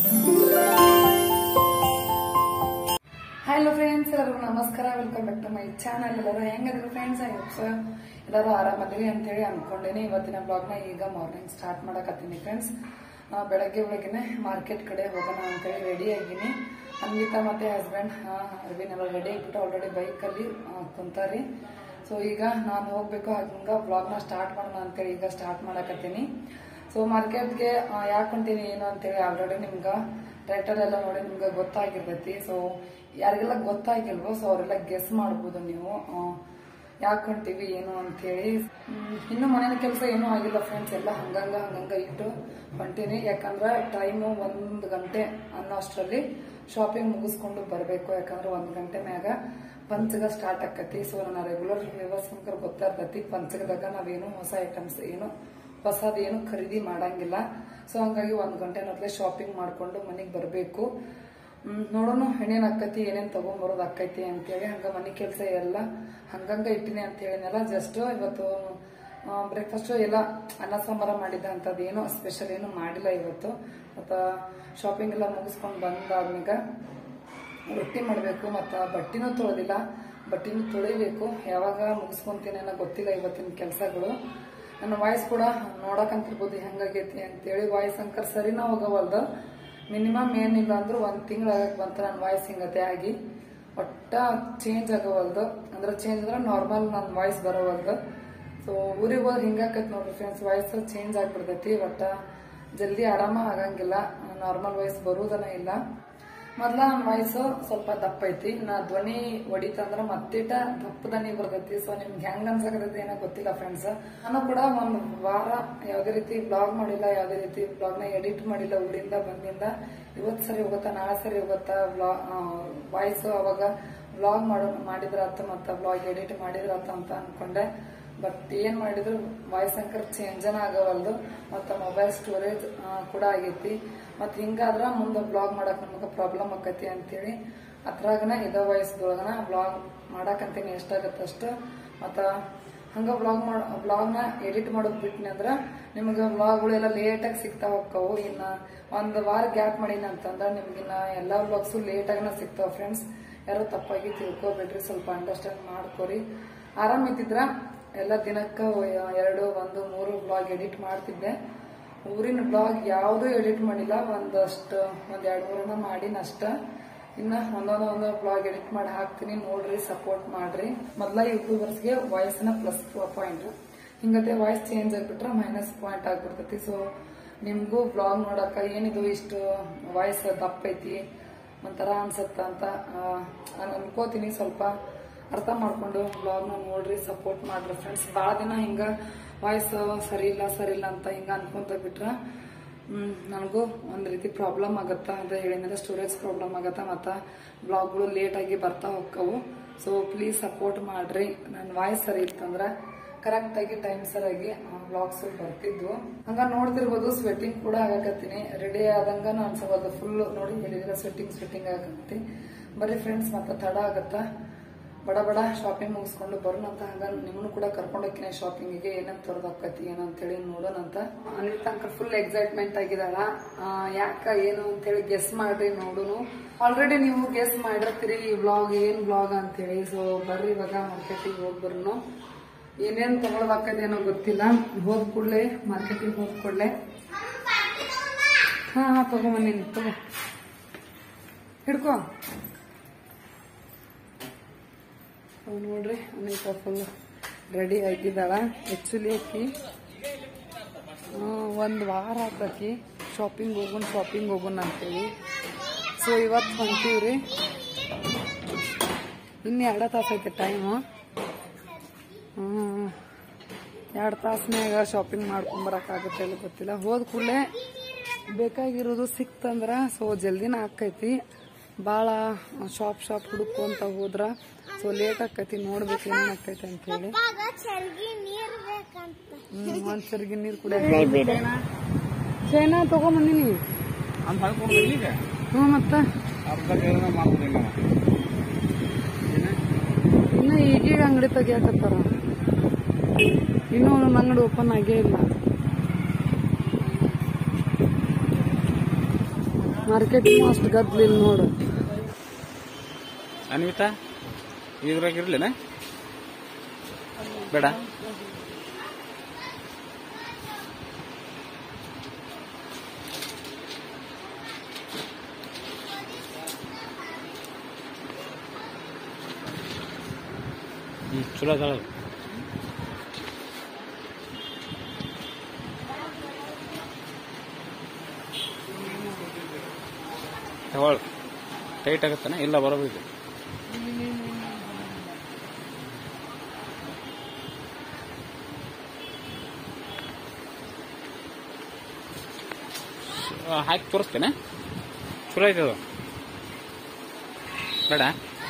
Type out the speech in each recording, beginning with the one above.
hello friends ಎಲ್ಲರಿಗೂ ನಮಸ್ಕಾರ welcome back to my channel ಎಲ್ಲರೂ ಹೆಂಗದ್ರು ಫ್ರೆಂಡ್ಸ್ ಸೊ ಎಲ್ಲರೂ ಆರಾಮದಿರಿ ಅಂತೇಳಿ ಅನ್ಕೊಂಡೇನಿ ಇವತ್ತಿನ ಬ್ಲಾಗ್ನ ಈಗ ಮಾರ್ನಿಂಗ್ ಸ್ಟಾರ್ಟ್ ಮಾಡಕತ್ತೀನಿ ಫ್ರೆಂಡ್ಸ್ ಬೆಳಗ್ಗೆ ಬೆಳಗ್ಗೆನೆ ಮಾರ್ಕೆಟ್ ಕಡೆ ಹೋಗೋಣ ಅಂತೇಳಿ ರೆಡಿ ಆಗಿನಿ ಅನ್ವಿತಾ ಮತ್ತೆ ಹಸ್ಬೆಂಡ್ ಅರ್ವಿನ್ ಎಲ್ಲ ರೆಡಿ ಆಗಿಬಿಟ್ಟು ಆಲ್ರೆಡಿ ಬೈಕಲ್ಲಿ ಕುಂತಾರಿ ಸೊ ಈಗ ನಾನು ಹೋಗ್ಬೇಕು ಹಂಗ ಬ್ಲಾಗ್ನ ಸ್ಟಾರ್ಟ್ ಮಾಡೋಣ ಅಂತೇಳಿ ಈಗ ಸ್ಟಾರ್ಟ್ ಮಾಡಕತ್ತೀನಿ ಸೊ ಮಾರ್ಕೆಟ್ಗೆ ಯಾಕೆ ಹೊಂಟೀನಿ ಏನು ಅಂತೇಳಿ ಆಲ್ರೆಡಿ ನಿಮ್ಗೆ ಟೈಟಲ್ ಎಲ್ಲ ನೋಡಿ ನಿಮ್ಗೆ ಗೊತ್ತಾಗಿರ್ತೈತಿ ಸೊ ಯಾರಿಗೆಲ್ಲ ಗೊತ್ತಾಗಿಲ್ವೋ ಸೊ ಅವರೆಲ್ಲ ಗೆಸ್ ಮಾಡ್ಬೋದು ನೀವು ಯಾಕೆ ಹೊಂಟೀವಿ ಏನು ಅಂತೇಳಿ ಹ್ಮ್, ಇನ್ನು ಮನೇನ ಕೆಲಸ ಏನೂ ಆಗಿಲ್ಲ ಫ್ರೆಂಡ್ಸ್ ಎಲ್ಲ ಹಂಗಂಗ ಹಂಗಂಗ ಇಟ್ಟು ಹೊಂಟೀನಿ ಯಾಕಂದ್ರೆ ಟೈಮು ಒಂದು ಗಂಟೆ ಅನ್ನೋ ಅಷ್ಟರಲ್ಲಿ ಶಾಪಿಂಗ್ ಮುಗಿಸ್ಕೊಂಡು ಬರಬೇಕು ಯಾಕಂದ್ರೆ ಒಂದು ಗಂಟೆ ಮ್ಯಾಗ ಪಂಚಗ ಸ್ಟಾರ್ಟ್ ಆಕತಿ ಸೊ ನನ್ನ ರೆಗ್ಯುಲರ್ ವ್ಯವಸ್ಥೆ ಗೊತ್ತಾ ಇರ್ತೈತಿ ಪಂಚಗದಾಗ ನಾವೇನು ಹೊಸ ಐಟಮ್ಸ್ ಏನು ಹೊಸದು ಏನು ಖರೀದಿ ಮಾಡಂಗಿಲ್ಲ ಸೊ ಹಂಗಾಗಿ ಒಂದ್ ಗಂಟೆ ಮೊದಲೇ ಶಾಪಿಂಗ್ ಮಾಡ್ಕೊಂಡು ಮನೆಗೆ ಬರಬೇಕು ನೋಡೋಣ ಏನೇನ್ ಆಕೈತಿ ಏನೇನ್ ತಗೊಂಬರೋದು ಆಕೈತಿ ಅಂತೇಳಿ ಹಂಗ ಮನೆ ಕೆಲಸ ಎಲ್ಲ ಹಂಗಂಗ ಇಟ್ಟಿನಿ ಅಂತ ಹೇಳಿನಲ್ಲ ಜಸ್ಟ್ ಇವತ್ತು ಬ್ರೇಕ್ಫಾಸ್ಟ್ ಎಲ್ಲ ಅನ್ನ ಸಾಂಬಾರ ಮಾಡಿದ್ದ ಅಂತದ್ದು ಏನೋ ಸ್ಪೆಷಲ್ ಏನು ಮಾಡಿಲ್ಲ ಇವತ್ತು ಮತ್ತ ಶಾಪಿಂಗ್ ಎಲ್ಲ ಮುಗಿಸ್ಕೊಂಡು ಬಂದಾದ್ಮೇಗ ರೊಟ್ಟಿ ಮಾಡಬೇಕು ಮತ್ತು ಬಟ್ಟಿನೂ ತೊಳೆದಿಲ್ಲ ಬಟ್ಟಿನೂ ತೊಳಿಬೇಕು ಯಾವಾಗ ಮುಗಿಸ್ಕೊಂತೀನಿ ಅನ್ನೋ ಗೊತ್ತಿಲ್ಲ ಇವತ್ತಿನ ಕೆಲಸಗಳು ನನ್ನ ವಾಯ್ಸ್ ಕೂಡ ನೋಡಕಂತಿರ್ಬೋದು ಹೆಂಗಾಗೈತಿ ಅಂತೇಳಿ ವಾಯ್ಸ್ ಅಂಕರ್ ಸರಿನಾ ಹೋಗವಲ್ದು ಮಿನಿಮಮ್ ಏನಿಲ್ಲ ಅಂದ್ರೂ ಒಂದು ತಿಂಗಳಾಗಕ್ಕೆ ಬಂತ ನನ್ನ ವಾಯ್ಸ್ ಹಿಂಗತೆ ಆಗಿ ಒಟ್ಟ ಚೇಂಜ್ ಆಗವಲ್ದು ಅಂದ್ರೆ ಚೇಂಜ್ ಅಂದ್ರೆ ನಾರ್ಮಲ್ ನನ್ನ ವಾಯ್ಸ್ ಬರೋವಲ್ದು ಸೊ ಊರಿಗೆ ಹೋದ್ರೆ ಹಿಂಗಾಕೈತಿ ನೋಡ್ರಿ ಫ್ರೆಂಡ್ಸ್ ವಾಯ್ಸ್ ಚೇಂಜ್ ಆಗ್ಬಿಡ್ತೈತಿ ಒಟ್ಟ ಜಲ್ದಿ ಆರಾಮ ಆಗಂಗಿಲ್ಲ ನಾರ್ಮಲ್ ವಾಯ್ಸ್ ಬರುವುದನ ಇಲ್ಲ ಮೊದ್ಲ ನನ್ನ ವಾಯ್ಸು ಸ್ವಲ್ಪ ದಪ್ಪ ಐತಿ ನಾ ಧ್ವನಿ ಹೊಡಿತಂದ್ರ ಮತ್ತಿಟ ದಪ್ಪ ದನಿ ಬರ್ತೈತಿ ಸೊ ನಿಮ್ಗೆ ಹೆಂಗ್ ಅನ್ಸಕತೈತಿ ಏನೋ ಗೊತ್ತಿಲ್ಲ ಫ್ರೆಂಡ್ಸ್ ನಾನು ಕೂಡ ಒಂದ್ ವಾರ ಯಾವ್ದೇ ರೀತಿ ಬ್ಲಾಗ್ ಮಾಡಿಲ್ಲ ಯಾವ್ದೇ ರೀತಿ ಬ್ಲಾಗ್ ನ ಎಡಿಟ್ ಮಾಡಿಲ್ಲ ಊರಿಂದ ಬಂದಿಂದ ಇವತ್ ಸರಿ ಹೋಗುತ್ತಾ ನಾಳೆ ಸರಿ ಹೋಗುತ್ತಾ ಬ್ಲಾಗ್ ವಾಯ್ಸ್ ಅವಾಗ ಬ್ಲಾಗ್ ಮಾಡೋ ಮಾಡಿದ್ರಾತ ಮತ್ತ ಬ್ಲಾಗ್ ಎಡಿಟ್ ಮಾಡಿದ್ರಾತ ಅಂತ ಅನ್ಕೊಂಡೆ ಬಟ್ ಏನ್ ಮಾಡಿದ್ರು ವಾಯ್ಸ್ ಅಂಕರ್ ಚೇಂಜನ ಆಗವಲ್ದು ಮತ್ತ ಮೊಬೈಲ್ ಸ್ಟೋರೇಜ್ ಕೂಡ ಆಗೈತಿ ಮತ್ ಹಿಂಗಾದ್ರ ಮುಂದೆ ಬ್ಲಾಗ್ ಮಾಡಕ್ ನಮಗ ಪ್ರಾಬ್ಲಮ್ ಆಕತಿ ಅಂತೇಳಿ ಅದ್ರಾಗನ ಇದ ವಯಸ್ಸದೊಳಗನ ಬ್ಲಾಗ್ ಮಾಡಾಕಂತೀನಿ ಎಷ್ಟಾಗತ್ತೆ ಅಷ್ಟು ಮತ್ತ ಹಂಗ ಬ್ಲಾಗ್ ಮಾಡ ಬ್ಲಾಗ್ನ ಎಡಿಟ್ ಮಾಡೋದ್ ಬಿಟ್ನಿ ಅಂದ್ರ ನಿಮ್ಗ ಬ್ಲಾಗ್ಗಳೆಲ್ಲ ಲೇಟಾಗಿ ಸಿಗ್ತಾ ಹೋಗ್ತಾವು ಇನ್ನ ಒಂದ್ ವಾರ ಗ್ಯಾಪ್ ಮಾಡೀನಿ ಅಂತಂದ್ರ ನಿಮ್ಗಿನ್ನ ಎಲ್ಲಾ ಬ್ಲಾಗ್ಸು ಲೇಟಾಗನ ಸಿಗ್ತಾವ ಫ್ರೆಂಡ್ಸ್ ಯಾರೋ ತಪ್ಪಾಗಿ ತಿಳ್ಕೊಬೇಡ್ರಿ ಸ್ವಲ್ಪ ಅಂಡರ್ಸ್ಟ್ಯಾಂಡ್ ಮಾಡ್ಕೊರಿ ಆರಾಮ್ ಇದ್ದಿದ್ರ ಎಲ್ಲ ದಿನಕ್ಕ ಎರಡು ಒಂದು ಮೂರು ಬ್ಲಾಗ್ ಎಡಿಟ್ ಮಾಡ್ತಿದ್ದೆ ಊರಿನ ಬ್ಲಾಗ್ ಯಾವ್ದು ಎಡಿಟ್ ಮಾಡಿಲ್ಲ ಒಂದಷ್ಟು ಒಂದ್ ಎರಡ್ ಮೂರನ್ನ ಮಾಡಿನ ಅಷ್ಟ ಇನ್ನ ಒಂದೊಂದ್ ಒಂದು ಬ್ಲಾಗ್ ಎಡಿಟ್ ಮಾಡಿ ಹಾಕ್ತೀನಿ ನೋಡ್ರಿ ಸಪೋರ್ಟ್ ಮಾಡ್ರಿ ಮೊದ್ಲ ಯೂಟ್ಯೂಬರ್ಸ್ಗೆ ವಾಯ್ಸ್ ನ ಪ್ಲಸ್ ಪಾಯಿಂಟ್ ಹಿಂಗತೆ ವಾಯ್ಸ್ ಚೇಂಜ್ ಆಗ್ಬಿಟ್ರೆ ಮೈನಸ್ ಪಾಯಿಂಟ್ ಆಗ್ಬಿಡ್ತೈತಿ ಸೊ ನಿಮ್ಗೂ ಬ್ಲಾಗ್ ನೋಡಕ ಏನಿದು ಇಷ್ಟು ವಾಯ್ಸ್ ದಪ್ಪ ಐತಿ ಒಂಥರ ಅನ್ಸತ್ತ ಅಂತ ಆ, ನಾನ್ ಅನ್ಕೋತೀನಿ ಸ್ವಲ್ಪ ಅರ್ಥ ಮಾಡ್ಕೊಂಡು ಬ್ಲಾಗ್ನ ನೋಡ್ರಿ ಸಪೋರ್ಟ್ ಮಾಡ್ರಿ ಫ್ರೆಂಡ್ಸ್ ಭಾಳ ದಿನ ಹಿಂಗ ವಾಯ್ಸ್ ಸರಿ ಇಲ್ಲ ಸರಿ ಇಲ್ಲ ಅಂತ ಹಿಂಗ ಅನ್ಕೊಂತ ಬಿಟ್ರ ಹ್ಮ್, ನನಗೂ ಒಂದ್ ರೀತಿ ಪ್ರಾಬ್ಲಮ್ ಆಗತ್ತ ಅಂತ ಹೇಳಿದ್ರೆ ಸ್ಟೋರೇಜ್ ಪ್ರಾಬ್ಲಮ್ ಆಗತ್ತ ಮತ್ತ ಬ್ಲಾಗ್ಗಳು ಲೇಟ್ ಆಗಿ ಬರ್ತಾ ಹೋಗ್ತಾವು ಸೊ ಪ್ಲೀಸ್ ಸಪೋರ್ಟ್ ಮಾಡ್ರಿ ನನ್ನ ವಾಯ್ಸ್ ಸರಿ ಇತ್ತಂದ್ರ ಕರೆಕ್ಟ್ ಆಗಿ ಟೈಮ್ ಸರಿಯಾಗಿ ಬ್ಲಾಗ್ಸ್ ಬರ್ತಿದ್ವು ಹಂಗ ನೋಡ್ತಿರ್ಬೋದು ಸ್ವೆಟ್ಟಿಂಗ್ ಕೂಡ ಆಗಕತ್ತೀನಿ ರೆಡಿ ಆದಂಗ ಅನ್ಸಬಹುದು ಫುಲ್ ನೋಡಿ ಹೇಳಿದ್ರೆ ಸ್ವೆಟ್ಟಿಂಗ್ ಸ್ವೆಟ್ಟಿಂಗ್ ಆಗಕತ್ತಿ ಬರೀ ಫ್ರೆಂಡ್ಸ್ ಮತ್ತೆ ತಡ ಆಗತ್ತ ಬಡ ಬಡ ಶಾಪಿಂಗ್ ಮುಗಿಸ್ಕೊಂಡು ಬರೋಣ ಅಂತ ಹಂಗ ನಿಮ್ಮನ್ನು ಕೂಡ ಕರ್ಕೊಂಡು ಹೋಗ್ತೀನಿ ಶಾಪಿಂಗಿಗೆ ಏನಂತ ತರೋದು ಆಕತಿ ಏನೋ ಅಂತೇಳಿ ನೋಡೋಣ ಅಂತ ಅನಿಲ್ ಅಂಕರ್ ಫುಲ್ ಎಕ್ಸೈಟ್ಮೆಂಟ್ ಆಗಿದಾಳ ಆ, ಯಾಕ ಏನು ಅಂತೇಳಿ ಗೆಸ್ ಮಾಡ್ರಿ ನೋಡುನು ಆಲ್ರೆಡಿ ನೀವು ಗೆಸ್ ಮಾಡಿರ್ತೀರಿ ಈ ಬ್ಲಾಗ್ ಏನ್ ಬ್ಲಾಗ್ ಅಂತೇಳಿ ಸೊ ಬರ್ರಿ ಇವಾಗ ಮಾರ್ಕೆಟಿಗೆ ಹೋಗಿ ಬರ್ನು ಏನೇನ್ ತಗೊಳೋದಾಕೈತೆ ಏನೋ ಗೊತ್ತಿಲ್ಲ ಹೋದ್ ಕೂಡಲೇ ಮಾರ್ಕೆಟಿಗೆ ಹೋದ್ ಕೂಡಲೇ ಹಾ ಹಾ ತಗೊಂಬಂದಿನಿ ತಗೋ ಹಿಡ್ಕೋ ಅವ್ ನೋಡ್ರಿ ಅನೇಕ ಫುಲ್ ರೆಡಿ ಆಗಿದ್ದಾಳ ಆ್ಯಕ್ಚುಲಿ ಆಕಿ ಒಂದು ವಾರ ಆಕಿ ಶಾಪಿಂಗ್ ಹೋಗೋಣ ಶಾಪಿಂಗ್ ಹೋಗೋಣ ಅಂತೇಳಿ ಸೊ ಇವತ್ತು ಹೊಂಟೀವ್ರಿ ಇನ್ನು ಎರಡು ತಾಸು ಐತೆ ಟೈಮು ಎರಡು ತಾಸ್ನ್ಯಾಗ ಶಾಪಿಂಗ್ ಮಾಡ್ಕೊಂಬರಕ್ಕಾಗುತ್ತೆ ಇಲ್ಲ ಗೊತ್ತಿಲ್ಲ ಹೋದ ಕೂಡಲೇ ಬೇಕಾಗಿರೋದು ಸಿಕ್ತಂದ್ರ ಸೊ ಜಲ್ದಿನ ಆಕೈತಿ ಭಾಳ ಶಾಪ್ ಶಾಪ್ ಹುಡುಕೊಂತ ಹೋದ್ರ ಸೊ ಲೇಟ್ ಆಕೈತಿ ನೋಡ್ಬೇಕು ಏನೇನ್ ಆಕೈತಿ ಅಂತ ಹೇಳಿ ಆಗ ಚಲ್ಗಿ ನೀರ್ ಬೇಕಂತ ಹ್ಮ್ ಒಂದ್ ಸರಿಗೆ ನೀರು ಕುಡಿಯ ಚೈನಾ ತಗೊಂಬಂದಿನಿ ಅಂತ ಹಾಕೊಡ್ಬೇಕು ಈಗ ಹ್ಞೂ ಮತ್ತ ಅರ್ಧ ಕೇಳಿದ್ರೆ ಮಾಡ್ಬೋದಿಲ್ಲ ಇನ್ನು ಈಗೀಗ ಅಂಗಡಿ ತೆಗಿಯಾಕತ್ತಾರ ಇನ್ನೂ ಒಂದೊಂದು ಅಂಗಡಿ ಓಪನ್ ಆಗೇ ಇಲ್ಲ ಮಾರ್ಕೆಟ್ ಅಷ್ಟು ಗದ್ಲಿಲ್ಲ ನೋಡು ಅನ್ವಿತಾ ಇದ್ರಾಗ ಇರ್ಲೇನ ಬೇಡ ಹ್ಮ್ ಚಲೋ ಅದಾಳ ತಗೊಳ್ ಟೈಟ್ ಆಗತ್ತಾನ ಇಲ್ಲ ಬರೋಬೇಕು ಹಾಕಿ ತೋರಿಸ್ತೇನೆ ಚಲೋ ಐತೆ ಅದು ಬೇಡ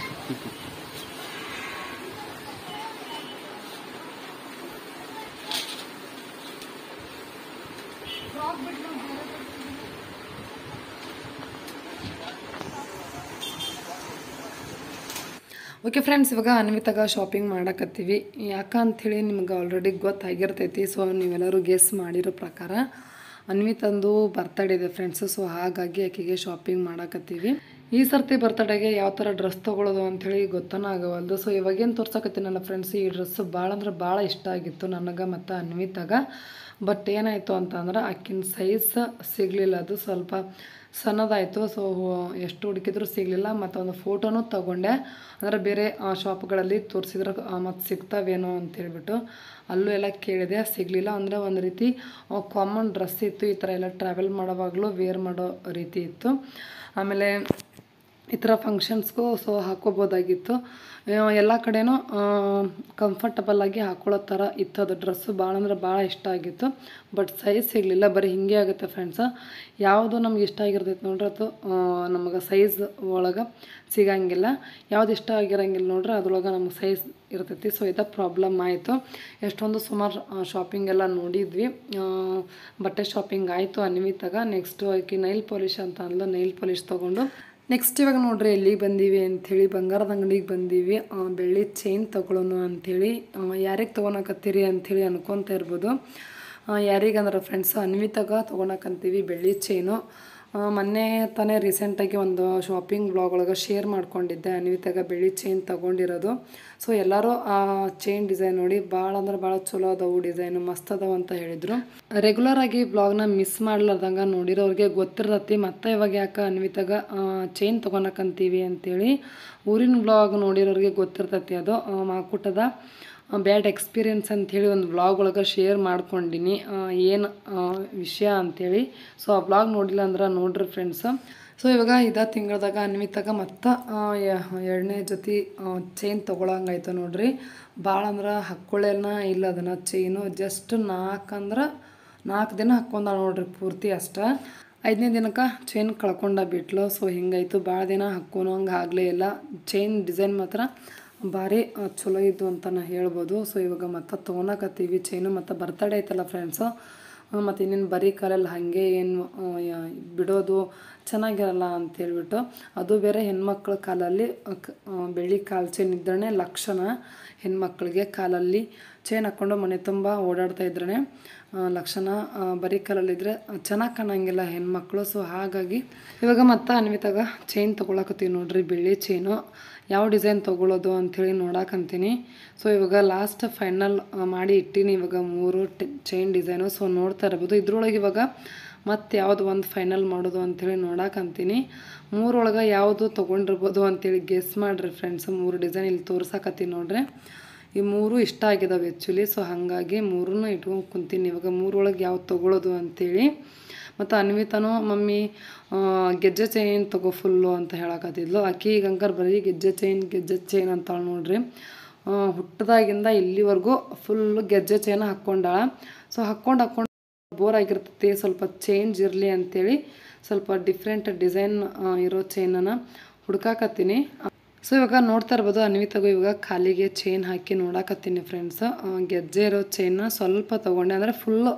ಓಕೆ ಫ್ರೆಂಡ್ಸ್ ಇವಾಗ ಅನ್ವಿತಾಗ ಶಾಪಿಂಗ್ ಮಾಡಕತ್ತೀವಿ ಯಾಕಂಥೇಳಿ ನಿಮ್ಗೆ ಆಲ್ರೆಡಿ ಗೊತ್ತಾಗಿರ್ತೈತಿ ಸೊ ನೀವೆಲ್ಲರೂ ಗೆಸ್ ಮಾಡಿರೋ ಪ್ರಕಾರ ಅನ್ವಿತಂದು ಬರ್ತಡೇ ಇದೆ ಫ್ರೆಂಡ್ಸು ಸೊ ಹಾಗಾಗಿ ಆಕೆಗೆ ಶಾಪಿಂಗ್ ಮಾಡಕತ್ತೀವಿ ಈ ಸರ್ತಿ ಬರ್ತಡೇಗೆ ಯಾವ ಥರ ಡ್ರೆಸ್ ತೊಗೊಳೋದು ಅಂಥೇಳಿ ಗೊತ್ತನ ಆಗವಲ್ದು ಸೊ ಇವಾಗೇನು ತೋರ್ಸಕತ್ತೀನಲ್ಲ ಫ್ರೆಂಡ್ಸ್ ಈ ಡ್ರೆಸ್ ಭಾಳ ಅಂದ್ರೆ ಭಾಳ ಇಷ್ಟ ಆಗಿತ್ತು ನನಗೆ ಮತ್ತು ಅನ್ವಿತಾಗ ಬಟ್ ಏನಾಯಿತು ಅಂತಂದ್ರೆ ಆಕಿನ ಸೈಜ್ ಸಿಗಲಿಲ್ಲ ಅದು ಸ್ವಲ್ಪ ಸಣ್ಣದಾಯಿತು ಸೊ ಎಷ್ಟು ಹುಡುಕಿದ್ರು ಸಿಗಲಿಲ್ಲ ಮತ್ತು ಒಂದು ಫೋಟೋನೂ ತಗೊಂಡೆ ಅಂದರೆ ಬೇರೆ ಶಾಪ್ಗಳಲ್ಲಿ ತೋರಿಸಿದ್ರೆ ಮತ್ತು ಸಿಗ್ತಾವೇನೋ ಅಂತ ಹೇಳ್ಬಿಟ್ಟು ಅಲ್ಲೂ ಎಲ್ಲ ಕೇಳಿದೆ ಸಿಗಲಿಲ್ಲ ಅಂದರೆ ಒಂದು ರೀತಿ ಕಾಮನ್ ಡ್ರೆಸ್ ಇತ್ತು ಈ ಥರ ಎಲ್ಲ ಟ್ರಾವೆಲ್ ಮಾಡೋವಾಗಲೂ ವೇರ್ ಮಾಡೋ ರೀತಿ ಇತ್ತು ಆಮೇಲೆ ಈ ಥರ ಫಂಕ್ಷನ್ಸ್ಗೂ ಸೊ ಹಾಕೋಬೋದಾಗಿತ್ತು ಎಲ್ಲ ಕಡೆನೂ ಕಂಫರ್ಟಬಲ್ ಆಗಿ ಹಾಕೊಳ್ಳೋ ಥರ ಇತ್ತು ಅದು ಡ್ರೆಸ್ಸು ಭಾಳ ಅಂದ್ರೆ ಭಾಳ ಇಷ್ಟ ಆಗಿತ್ತು ಬಟ್ ಸೈಜ್ ಸಿಗಲಿಲ್ಲ ಬರೀ ಹಿಂಗೆ ಆಗುತ್ತೆ ಫ್ರೆಂಡ್ಸ ಯಾವುದು ನಮ್ಗೆ ಇಷ್ಟ ಆಗಿರ್ತೈತೆ ನೋಡ್ರಿ ಅದು ನಮಗೆ ಸೈಜ್ ಒಳಗೆ ಸಿಗಂಗಿಲ್ಲ ಯಾವ್ದು ಇಷ್ಟ ಆಗಿರಂಗಿಲ್ಲ ನೋಡ್ರಿ ಅದ್ರೊಳಗೆ ನಮ್ಗೆ ಸೈಜ್ ಇರ್ತೈತಿ ಸೊ ಇದು ಪ್ರಾಬ್ಲಮ್ ಆಯಿತು ಎಷ್ಟೊಂದು ಸುಮಾರು ಶಾಪಿಂಗ್ ಎಲ್ಲ ನೋಡಿದ್ವಿ ಆ, ಬಟ್ಟೆ ಶಾಪಿಂಗ್ ಆಯಿತು ಅನ್ವಿತಾಗ ನೆಕ್ಸ್ಟು ಆಕಿ ನೈಲ್ ಪಾಲಿಶ್ ಅಂತ ಅಂದ್ಲು ನೈಲ್ ಪಾಲಿಶ್ ತೊಗೊಂಡು ನೆಕ್ಸ್ಟ್ ಇವಾಗ ನೋಡ್ರಿ ಎಲ್ಲಿಗೆ ಬಂದೀವಿ ಅಂಥೇಳಿ ಬಂಗಾರದ ಅಂಗಡಿಗೆ ಬಂದೀವಿ ಆ, ಬೆಳ್ಳಿ ಚೈನ್ ತೊಗೊಳೋಣ ಅಂಥೇಳಿ ಯಾರಿಗೆ ತೊಗೊಳಕತ್ತೀರಿ ಅಂಥೇಳಿ ಅನ್ಕೊತ ಇರ್ಬೋದು ಯಾರಿಗಂದ್ರೆ ಫ್ರೆಂಡ್ಸ್ ಅನ್ವಿತಾಗ ತೊಗೊಳಕಂತೀವಿ ಬೆಳ್ಳಿ ಚೈನು ಆ, ಮೊನ್ನೆ ತಾನೇ ರೀಸೆಂಟಾಗಿ ಒಂದು ಶಾಪಿಂಗ್ ಬ್ಲಾಗ್ ಒಳಗೆ ಶೇರ್ ಮಾಡ್ಕೊಂಡಿದ್ದೆ ಅನ್ವಿತಾಗ ಬೆಳ್ಳಿ ಚೈನ್ ತೊಗೊಂಡಿರೋದು ಸೊ ಎಲ್ಲರೂ ಆ ಚೈನ್ ಡಿಸೈನ್ ನೋಡಿ ಭಾಳ ಅಂದ್ರೆ ಭಾಳ ಚಲೋ ಅದಾವು ಡಿಸೈನು ಮಸ್ತ್ ಅದಾವ ಅಂತ ಹೇಳಿದರು ರೆಗ್ಯುಲರ್ ಆಗಿ ಬ್ಲಾಗ್ನ ಮಿಸ್ ಮಾಡ್ಲಾರ್ದಂಗೆ ನೋಡಿರೋರಿಗೆ ಗೊತ್ತಿರ್ತತಿ ಮತ್ತೆ ಇವಾಗ ಯಾಕೆ ಅನ್ವಿತಾಗ ಚೈನ್ ತೊಗೊಳಕಂತೀವಿ ಅಂತೇಳಿ ಊರಿನ ಬ್ಲಾಗ್ ನೋಡಿರೋರಿಗೆ ಗೊತ್ತಿರ್ತತಿ ಅದು ಆ, ಮಾಕುಟದ ಬ್ಯಾಡ್ ಎಕ್ಸ್ಪೀರಿಯನ್ಸ್ ಅಂಥೇಳಿ ಒಂದು ವ್ಲಾಗ್ ಒಳಗೆ ಶೇರ್ ಮಾಡ್ಕೊಂಡಿನಿ ಏನು ವಿಷಯ ಅಂಥೇಳಿ ಸೊ ಆ ವ್ಲಾಗ್ ನೋಡಿಲ್ಲ ಅಂದ್ರೆ ನೋಡ್ರಿ ಫ್ರೆಂಡ್ಸ್ ಸೊ ಇವಾಗ ಇದ ತಿಂಗಳದಾಗ ಅನ್ವಿತಾಗ ಮತ್ತು ಎರಡನೇ ಜೊತೆ ಚೈನ್ ತೊಗೊಳಂಗಾಯ್ತು ನೋಡ್ರಿ ಭಾಳ ಅಂದ್ರೆ ಹಾಕ್ಕೊಳ್ಳೇನ ಇಲ್ಲ ಅದನ್ನು ಚೈನು ಜಸ್ಟ್ ನಾಲ್ಕು ಅಂದ್ರೆ ನಾಲ್ಕು ದಿನ ಹಾಕ್ಕೊಂಡ ನೋಡ್ರಿ ಪೂರ್ತಿ ಅಷ್ಟೇ ಐದನೇ ದಿನಕ್ಕೆ ಚೈನ್ ಕಳ್ಕೊಂಡ ಬಿಟ್ಲು ಸೊ ಹಿಂಗಾಯ್ತು ಭಾಳ ದಿನ ಹಾಕ್ಕೊಳಂಗೆ ಆಗಲೇ ಇಲ್ಲ ಚೈನ್ ಡಿಸೈನ್ ಮಾತ್ರ ಭಾರಿ ಆ, ಚಲೋ ಇದ್ದು ಅಂತ ನಾ ಹೇಳ್ಬೋದು ಸೊ ಇವಾಗ ಮತ್ತೆ ತೊಗೊಳಕತ್ತೀವಿ ಚೈನು ಮತ್ತು ಬರ್ತಡೇ ಐತಲ್ಲ ಫ್ರೆಂಡ್ಸು ಮತ್ತು ಇನ್ನೇನು ಬರೀ ಕಾಲಲ್ಲಿ ಹಾಗೆ ಏನು ಆ, ಯಾ- ಬಿಡೋದು ಚೆನ್ನಾಗಿರಲ್ಲ ಅಂತ ಹೇಳ್ಬಿಟ್ಟು ಅದು ಬೇರೆ ಹೆಣ್ಮಕ್ಳ ಕಾಲಲ್ಲಿ ಆ, ಕ- ಆ, ಬೆಳ್ಳಿ ಕಾಲು ಚೈನ್ ಇದ್ರೇ ಲಕ್ಷಣ ಹೆಣ್ಮಕ್ಳಿಗೆ ಕಾಲಲ್ಲಿ ಚೈನ್ ಹಾಕ್ಕೊಂಡು ಮನೆ ತುಂಬ ಓಡಾಡ್ತಾ ಇದ್ರೇ ಲಕ್ಷಣ ಆ, ಬರೀ ಕಾಲಲ್ಲಿದ್ದರೆ ಚೆನ್ನಾಗಿ ಕಾಣಂಗಿಲ್ಲ ಹೆಣ್ಮಕ್ಳು ಸೊ ಹಾಗಾಗಿ ಇವಾಗ ಮತ್ತೆ ಅನ್ವಿತಾಗ ಚೈನ್ ತೊಗೊಳಕತ್ತೀವಿ ನೋಡ್ರಿ ಬೆಳ್ಳಿ ಚೈನು ಯಾವ ಡಿಸೈನ್ ತೊಗೊಳೋದು ಅಂಥೇಳಿ ನೋಡಾಕಂತೀನಿ ಸೊ ಇವಾಗ ಲಾಸ್ಟ್ ಫೈನಲ್ ಮಾಡಿ ಇಟ್ಟೀನಿ ಇವಾಗ ಮೂರು ಚೈನ್ ಡಿಸೈನು ಸೊ ನೋಡ್ತಾ ಇರ್ಬೋದು ಇದ್ರೊಳಗೆ ಇವಾಗ ಮತ್ತೆ ಯಾವುದು ಒಂದು ಫೈನಲ್ ಮಾಡೋದು ಅಂಥೇಳಿ ನೋಡಾಕಂತೀನಿ ಮೂರೊಳಗೆ ಯಾವುದು ತೊಗೊಂಡಿರ್ಬೋದು ಅಂತೇಳಿ ಗೆಸ್ ಮಾಡಿರಿ ಫ್ರೆಂಡ್ಸ್ ಮೂರು ಡಿಸೈನ್ ಇಲ್ಲಿ ತೋರ್ಸಾಕತ್ತೀನಿ ನೋಡ್ರಿ ಈ ಮೂರು ಇಷ್ಟ ಆಗಿದಾವೆ ಆ್ಯಕ್ಚುಲಿ ಸೊ ಹಾಗಾಗಿ ಮೂರನ್ನು ಇಟ್ಕೊಂಡು ಕುಂತೀನಿ ಇವಾಗ ಮೂರೊಳಗೆ ಯಾವ್ದು ತೊಗೊಳೋದು ಅಂತೇಳಿ ಮತ್ತು ಅನ್ವಿತಾನು ಮಮ್ಮಿ ಆ, ಗೆಜ್ಜೆ ಚೈನ್ ತಗೋ ಫುಲ್ಲು ಅಂತ ಹೇಳಕತ್ತಿದ್ಲು ಆಕಿ ಈಗ ಹಂಗಾರೆ ಬರೀ ಗೆಜ್ಜೆ ಚೈನ್ ಗೆಜ್ಜೆ ಚೈನ್ ಅಂತಾಳೆ ನೋಡ್ರಿ ಆ, ಹುಟ್ಟದಾಗಿಂದ ಇಲ್ಲಿವರೆಗೂ ಫುಲ್ಲು ಗೆಜ್ಜೆ ಚೈನ್ ಹಾಕ್ಕೊಂಡಾಳ ಸೊ ಹಾಕ್ಕೊಂಡು ಹಾಕ್ಕೊಂಡು ಬೋರ್ ಆಗಿರ್ತೈತಿ ಸ್ವಲ್ಪ ಚೇಂಜ್ ಇರಲಿ ಅಂತೇಳಿ ಸ್ವಲ್ಪ ಡಿಫ್ರೆಂಟ್ ಡಿಸೈನ್ ಇರೋ ಚೈನನ್ನು ಹುಡ್ಕಾಕತ್ತೀನಿ ಸೊ ಇವಾಗ ನೋಡ್ತಾ ಇರ್ಬೋದು ಅನ್ವಿತಾಗೂ ಇವಾಗ ಕಾಲಿಗೆ ಚೈನ್ ಹಾಕಿ ನೋಡಾಕತ್ತೀನಿ ಫ್ರೆಂಡ್ಸ್ ಗೆಜ್ಜೆ ಇರೋ ಚೈನ್ನ ಸ್ವಲ್ಪ ತೊಗೊಂಡೆ ಅಂದರೆ ಫುಲ್ಲು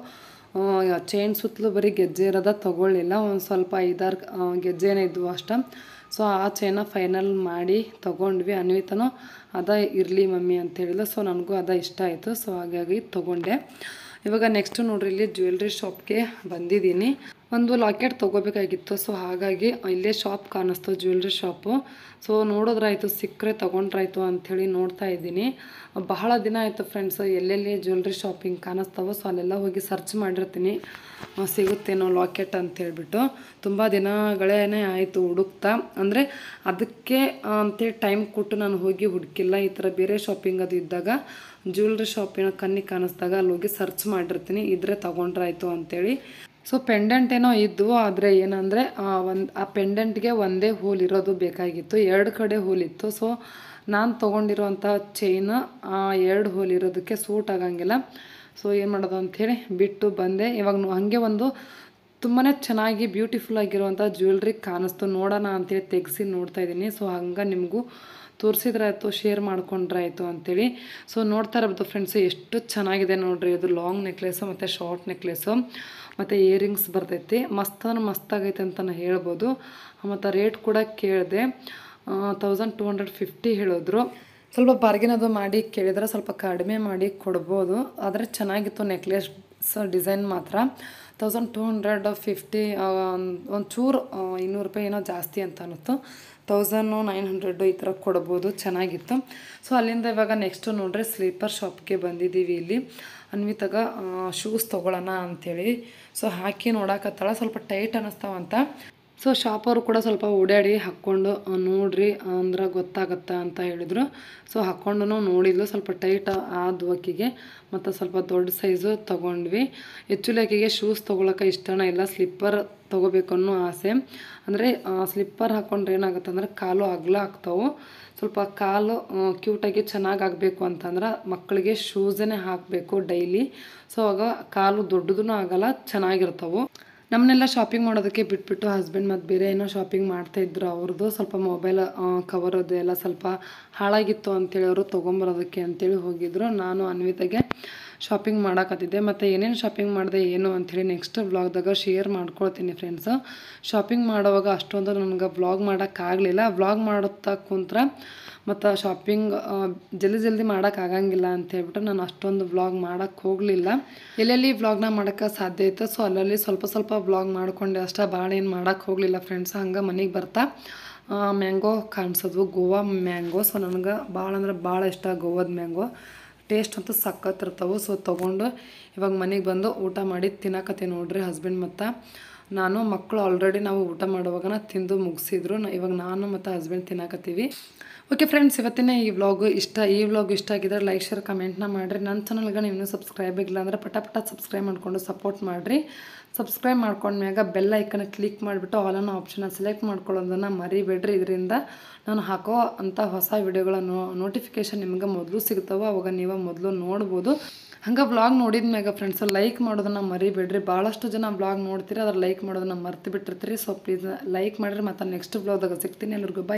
ಚೈನ್ ಸುತ್ತಲೂ ಬರೀ ಗೆಜ್ಜೆ ಇರೋದ ತೊಗೊಳ್ಳಿಲ್ಲ ಒಂದು ಸ್ವಲ್ಪ ಐದಾರು ಗೆಜ್ಜೆನೇ ಇದ್ವು ಅಷ್ಟೇ ಸೊ ಆ ಚೈನ ಫೈನಲ್ ಮಾಡಿ ತೊಗೊಂಡ್ವಿ ಅನ್ವಿತನೂ ಅದ ಇರಲಿ ಮಮ್ಮಿ ಅಂತ ಹೇಳಿದ್ಲು ಸೊ ನನಗೂ ಅದ ಇಷ್ಟ ಆಯಿತು ಸೊ ಹಾಗಾಗಿ ತೊಗೊಂಡೆ ಇವಾಗ ನೆಕ್ಸ್ಟ್ ನೋಡ್ರಿ ಇಲ್ಲಿ ಜ್ಯುವೆಲ್ರಿ ಶಾಪ್ಗೆ ಬಂದಿದ್ದೀನಿ ಒಂದು ಲಾಕೆಟ್ ತೊಗೋಬೇಕಾಗಿತ್ತು ಸೊ ಹಾಗಾಗಿ ಇಲ್ಲೇ ಶಾಪ್ ಕಾಣಿಸ್ತು ಜ್ಯುವೆಲ್ರಿ ಶಾಪು ಸೊ ನೋಡಿದ್ರಾಯ್ತು ಸಿಕ್ಕರೆ ತೊಗೊಂಡ್ರಾಯ್ತು ಅಂಥೇಳಿ ನೋಡ್ತಾ ಇದ್ದೀನಿ ಬಹಳ ದಿನ ಆಯಿತು ಫ್ರೆಂಡ್ಸ್ ಎಲ್ಲೆಲ್ಲಿ ಜ್ಯುವೆಲ್ರಿ ಶಾಪಿಂಗ್ ಕಾಣಿಸ್ತಾವೋ ಸೊ ಅಲ್ಲೆಲ್ಲ ಹೋಗಿ ಸರ್ಚ್ ಮಾಡಿರ್ತೀನಿ ಆ, ಸಿಗುತ್ತೇನೋ ಲಾಕೆಟ್ ಅಂತ ಹೇಳ್ಬಿಟ್ಟು ತುಂಬ ದಿನಗಳೇನೇ ಆಯಿತು ಹುಡುಕ್ತಾ ಅಂದರೆ ಅದಕ್ಕೆ ಅಂತೇಳಿ ಟೈಮ್ ಕೊಟ್ಟು ನಾನು ಹೋಗಿ ಹುಡುಕಿಲ್ಲ ಈ ಥರ ಬೇರೆ ಶಾಪಿಂಗ್ ಅದು ಇದ್ದಾಗ ಜ್ಯುವೆಲ್ರಿ ಶಾಪಿನ ಕಣ್ಣಿಗೆ ಕಾಣಿಸ್ದಾಗ ಅಲ್ಲಿ ಹೋಗಿ ಸರ್ಚ್ ಮಾಡಿರ್ತೀನಿ ಇದ್ರೆ ತೊಗೊಂಡ್ರಾಯ್ತು ಅಂತೇಳಿ ಸೊ ಪೆಂಡೆಂಟ್ ಏನೋ ಇದ್ವು ಆದರೆ ಏನಂದರೆ ಒಂದು ಆ ಪೆಂಡೆಂಟ್ಗೆ ಒಂದೇ ಹೋಲ್ ಇರೋದು ಬೇಕಾಗಿತ್ತು ಎರಡು ಕಡೆ ಹೋಲ್ ಇತ್ತು ಸೊ ನಾನು ತೊಗೊಂಡಿರೋಂಥ ಚೈನ್ ಎರಡು ಹೋಲ್ ಇರೋದಕ್ಕೆ ಸೂಟ್ ಆಗಂಗಿಲ್ಲ ಸೊ ಏನು ಮಾಡೋದು ಅಂಥೇಳಿ ಬಿಟ್ಟು ಬಂದೆ ಇವಾಗ ನೋ- ಹಾಗೆ ಒಂದು ತುಂಬಾ ಚೆನ್ನಾಗಿ ಬ್ಯೂಟಿಫುಲ್ ಆಗಿರುವಂಥ ಜ್ಯುವೆಲ್ರಿ ಕಾಣಿಸ್ತು ನೋಡೋಣ ಅಂತೇಳಿ ತೆಗೆಸಿ ನೋಡ್ತಾ ಇದ್ದೀನಿ ಸೊ ಹಂಗೆ ನಿಮಗೂ ತೋರಿಸಿದ್ರಾಯ್ತು ಶೇರ್ ಮಾಡ್ಕೊಂಡ್ರಾಯ್ತು ಅಂತೇಳಿ ಸೊ ನೋಡ್ತಾ ಇರ್ಬೋದು ಫ್ರೆಂಡ್ಸ್ ಎಷ್ಟು ಚೆನ್ನಾಗಿದೆ ನೋಡ್ರಿ ಇದು ಲಾಂಗ್ ನೆಕ್ಲೆಸು ಮತ್ತು ಶಾರ್ಟ್ ನೆಕ್ಲೆಸು ಮತ್ತು ಇಯರಿಂಗ್ಸ್ ಬರ್ತೈತಿ ಮಸ್ತ್ ಅಂದ್ರೆ ಮಸ್ತಾಗೈತೆ ಅಂತ ನಾನು ಹೇಳ್ಬೋದು ಮತ್ತು ರೇಟ್ ಕೂಡ ಕೇಳಿದೆ ತೌಸಂಡ್ ಟು ಹಂಡ್ರೆಡ್ ಫಿಫ್ಟಿ ಹೇಳಿದ್ರು ಸ್ವಲ್ಪ ಬಾರ್ಗಿನ್ ಅದು ಮಾಡಿ ಕೇಳಿದ್ರೆ ಸ್ವಲ್ಪ ಕಡಿಮೆ ಮಾಡಿ ಕೊಡ್ಬೋದು ಆದರೆ ಚೆನ್ನಾಗಿತ್ತು ನೆಕ್ಲೆಸ್ ಡಿಸೈನ್ ಮಾತ್ರ ತೌಸಂಡ್ ಟು ಹಂಡ್ರೆಡ್ ಫಿಫ್ಟಿ ಒಂದು ಚೂರು ಇನ್ನೂರು ರೂಪಾಯಿ ಏನೋ ಜಾಸ್ತಿ ಅಂತ ಅನ್ನಿಸ್ತು ತೌಸಂಡು ನೈನ್ ಹಂಡ್ರೆಡು ಈ ಥರ ಕೊಡ್ಬೋದು ಚೆನ್ನಾಗಿತ್ತು ಸೊ ಅಲ್ಲಿಂದ ಇವಾಗ ನೆಕ್ಸ್ಟು ನೋಡ್ರಿ ಸ್ಲೀಪರ್ ಶಾಪ್ಗೆ ಬಂದಿದ್ದೀವಿ ಇಲ್ಲಿ ಅನ್ವಿತಾಗ ಶೂಸ್ ತೊಗೊಳ್ಳೋಣ ಅಂಥೇಳಿ ಸೊ ಹಾಕಿ ನೋಡಕತ್ತಾಳ ಸ್ವಲ್ಪ ಟೈಟ್ ಅನ್ನಿಸ್ತಾವಂತ ಸೊ ಶಾಪವರು ಕೂಡ ಸ್ವಲ್ಪ ಓಡಾಡಿ ಹಾಕ್ಕೊಂಡು ಆ, ನೋಡ್ರಿ ಅಂದ್ರೆ ಗೊತ್ತಾಗತ್ತಾ ಅಂತ ಹೇಳಿದರು ಸೊ ಹಾಕ್ಕೊಂಡು ನೋಡಿದ್ಲು ಸ್ವಲ್ಪ ಟೈಟ್ ಆದ್ವು ಆಕಿಗೆ ಮತ್ತು ಸ್ವಲ್ಪ ದೊಡ್ಡ ಸೈಜು ತೊಗೊಂಡ್ವಿ ಆ್ಯಕ್ಚುಲಿ ಆಕೆಗೆ ಶೂಸ್ ತೊಗೊಳಕ್ಕೆ ಇಷ್ಟನೇ ಇಲ್ಲ ಸ್ಲಿಪ್ಪರ್ ತೊಗೋಬೇಕು ಅನ್ನೋ ಆಸೆ ಅಂದರೆ ಸ್ಲಿಪ್ಪರ್ ಹಾಕ್ಕೊಂಡ್ರೆ ಏನಾಗುತ್ತೆ ಅಂದ್ರೆ ಕಾಲು ಅಗಲ ಆಗ್ತಾವೆ ಸ್ವಲ್ಪ ಕಾಲು ಕ್ಯೂಟಾಗಿ ಚೆನ್ನಾಗಿ ಆಗಬೇಕು ಅಂತಂದ್ರೆ ಮಕ್ಕಳಿಗೆ ಶೂಸನ್ನೇ ಹಾಕಬೇಕು ಡೈಲಿ ಸೊ ಆಗ ಕಾಲು ದೊಡ್ಡದೂ ಆಗಲ್ಲ ಚೆನ್ನಾಗಿರ್ತಾವೆ ನಮ್ಮನ್ನೆಲ್ಲ ಶಾಪಿಂಗ್ ಮಾಡೋದಕ್ಕೆ ಬಿಟ್ಬಿಟ್ಟು ಹಸ್ಬೆಂಡ್ ಮತ್ತು ಬೇರೆ ಏನೋ ಶಾಪಿಂಗ್ ಮಾಡ್ತಾಯಿದ್ರು ಅವ್ರದ್ದು ಸ್ವಲ್ಪ ಮೊಬೈಲ್ ಕವರ್ ಅದು ಎಲ್ಲ ಸ್ವಲ್ಪ ಹಾಳಾಗಿತ್ತು ಅಂತೇಳಿ ಅವರು ತೊಗೊಂಬರೋದಕ್ಕೆ ಅಂತೇಳಿ ಹೋಗಿದ್ರು ನಾನು ಅನ್ವಿತಾಗೆ ಶಾಪಿಂಗ್ ಮಾಡಕತ್ತಿದ್ದೆ ಮತ್ತು ಏನೇನು ಶಾಪಿಂಗ್ ಮಾಡಿದೆ ಏನು ಅಂಥೇಳಿ ನೆಕ್ಸ್ಟ್ ವ್ಲಾಗ್ದಾಗ ಶೇರ್ ಮಾಡ್ಕೊಳ್ತೀನಿ ಫ್ರೆಂಡ್ಸು ಶಾಪಿಂಗ್ ಮಾಡೋವಾಗ ಅಷ್ಟೊಂದು ನನಗೆ ವ್ಲಾಗ್ ಮಾಡೋಕ್ಕಾಗಲಿಲ್ಲ ವ್ಲಾಗ್ ಮಾಡುತ್ತಾ ಕುಂತ್ರೆ ಮತ್ತು ಶಾಪಿಂಗ್ ಜಲ್ದಿ ಜಲ್ದಿ ಮಾಡೋಕ್ಕಾಗಂಗಿಲ್ಲ ಅಂತ ಹೇಳ್ಬಿಟ್ಟು ನಾನು ಅಷ್ಟೊಂದು ವ್ಲಾಗ್ ಮಾಡೋಕ್ಕೆ ಹೋಗಲಿಲ್ಲ ಎಲ್ಲೆಲ್ಲಿ ವ್ಲಾಗ್ನ ಮಾಡೋಕ್ಕೆ ಸಾಧ್ಯ ಇತ್ತು ಸೊ ಅಲ್ಲಲ್ಲಿ ಸ್ವಲ್ಪ ಸ್ವಲ್ಪ ವ್ಲಾಗ್ ಮಾಡ್ಕೊಂಡೆ ಅಷ್ಟೇ ಭಾಳ ಏನು ಮಾಡೋಕ್ಕೆ ಹೋಗಲಿಲ್ಲ ಫ್ರೆಂಡ್ಸ್ ಹಂಗೆ ಮನೆಗೆ ಬರ್ತಾ ಮ್ಯಾಂಗೋ ಕಾಣಿಸೋದು ಗೋವಾ ಮ್ಯಾಂಗೋ ಸೊ ನನಗೆ ಭಾಳ ಅಂದ್ರೆ ಭಾಳ ಇಷ್ಟ ಗೋವಾದ ಮ್ಯಾಂಗೋ ಟೇಸ್ಟ್ ಅಂತೂ ಸಖತ್ತಿರ್ತಾವೆ ಸೊ ತೊಗೊಂಡು ಇವಾಗ ಮನೆಗೆ ಬಂದು ಊಟ ಮಾಡಿ ತಿನ್ನಕತ್ತೀನಿ ನೋಡ್ರಿ ಹಸ್ಬೆಂಡ್ ಮತ್ತು ನಾನು ಮಕ್ಕಳು ಆಲ್ರೆಡಿ ನಾವು ಊಟ ಮಾಡುವಾಗನ ತಿಂದು ಮುಗಿಸಿದ್ರು ಇವಾಗ ನಾನು ಮತ್ತು ಹಸ್ಬೆಂಡ್ ತಿನ್ನಕತ್ತೀವಿ ಓಕೆ ಫ್ರೆಂಡ್ಸ್ ಇವತ್ತಿನ ಈ ವ್ಲಾಗು ಇಷ್ಟ ಈ ವ್ಲಾಗ್ ಇಷ್ಟ ಆಗಿದ್ರೆ ಲೈಕ್ ಶೇರ್ ಕಮೆಂಟ್ನ ಮಾಡಿರಿ ನನ್ನ ಚಾನಲ್ಗೆ ನೀವು ಇನ್ನೂ ಸಬ್ಸ್ಕ್ರೈಬ್ ಆಗಿಲ್ಲ ಅಂದರೆ ಪಟ ಪಟ ಸಬ್ಸ್ಕ್ರೈಬ್ ಮಾಡಿಕೊಂಡು ಸಪೋರ್ಟ್ ಮಾಡಿರಿ ಸಬ್ಸ್ಕ್ರೈಬ್ ಮಾಡ್ಕೊಂಡ್ಮ್ಯಾಗ ಬೆಲ್ ಐಕನ್ ಕ್ಲಿಕ್ ಮಾಡಿಬಿಟ್ಟು ಆಲ್ ಅನ್ನೋ ಆಪ್ಷನ್ನ ಸೆಲೆಕ್ಟ್ ಮಾಡ್ಕೊಳ್ಳೋದನ್ನು ಮರಿಬೇಡ್ರಿ ಇದರಿಂದ ನಾನು ಹಾಕೋ ಅಂಥ ಹೊಸ ವಿಡಿಯೋಗಳ ನೋಟಿಫಿಕೇಷನ್ ನಿಮ್ಗೆ ಮೊದಲು ಸಿಗ್ತಾವೆ ಅವಾಗ ನೀವು ಮೊದಲು ನೋಡ್ಬೋದು ಹಂಗೆ ವ್ಲಾಗ್ ನೋಡಿದ ಮ್ಯಾಗ ಫ್ರೆಂಡ್ಸ್ ಲೈಕ್ ಮಾಡೋದನ್ನು ಮರಿಬೇಡ್ರಿ ಭಾಳಷ್ಟು ಜನ ವ್ಲಾಗ್ ನೋಡ್ತೀರಿ ಅದ್ರ ಲೈಕ್ ಮಾಡೋದನ್ನ ಮರ್ತು ಬಿಟ್ಟಿರ್ತೀರಿ ಸೊ ಪ್ಲೀಸ್ ಲೈಕ್ ಮಾಡಿರಿ ಮತ್ತು ನೆಕ್ಸ್ಟ್ ವ್ಲಾಗ್ದಾಗ ಸಿಗ್ತೀನಿ ಎಲ್ರಿಗೂ ಬೈ